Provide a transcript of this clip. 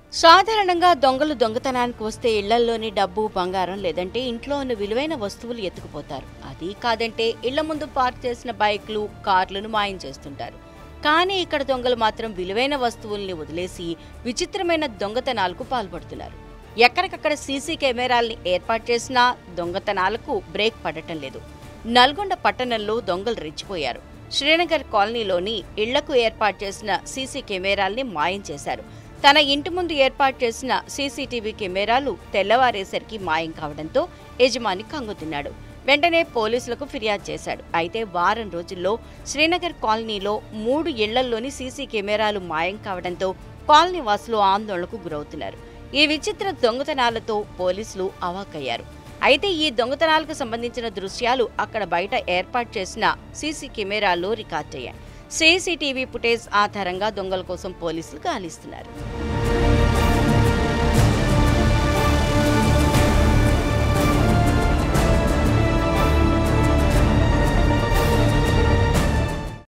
సాధారణంగా దొంగలు దొంగతనానికి వస్తే ఇళ్లల్లోని డబ్బు బంగారం లేదంటే ఇంట్లో ఉన్న విలువైన వస్తువులు ఎత్తుకుపోతారు అది కాదంటే ఇళ్ల ముందు పార్క్ చేసిన బైక్లు కార్లను మాయం చేస్తుంటారు కానీ ఇక్కడ దొంగలు మాత్రం విలువైన వస్తువుల్ని వదిలేసి విచిత్రమైన దొంగతనాలకు పాల్పడుతున్నారు ఎక్కడికక్కడ సీసీ కెమెరాల్ని ఏర్పాటు చేసినా దొంగతనాలకు బ్రేక్ పడటం లేదు నల్గొండ పట్టణంలో దొంగలు రెచ్చిపోయారు శ్రీనగర్ కాలనీలోని ఇళ్లకు ఏర్పాటు చేసిన సీసీ కెమెరాల్ని మాయం చేశారు తన ఇంటి ముందు ఏర్పాటు చేసిన సీసీటీవీ కెమెరాలు తెల్లవారేసరికి మాయం కావడంతో యజమాని కంగుతున్నాడు వెంటనే పోలీసులకు ఫిర్యాదు చేశాడు అయితే వారం రోజుల్లో శ్రీనగర్ కాలనీలో మూడు ఇళ్లల్లోని సీసీ కెమెరాలు మాయం కావడంతో కాలనీ వాసులు ఆందోళనకు గురవుతున్నారు ఈ విచిత్ర దొంగతనాలతో పోలీసులు అవాక్కయ్యారు అయితే ఈ దొంగతనాలకు సంబంధించిన దృశ్యాలు అక్కడ బయట ఏర్పాటు చేసిన సీసీ కెమెరాల్లో రికార్డ్ అయ్యాయి సీసీటీవీ ఫుటేజ్ ఆధారంగా దొంగల కోసం పోలీసులు గాలిస్తున్నారు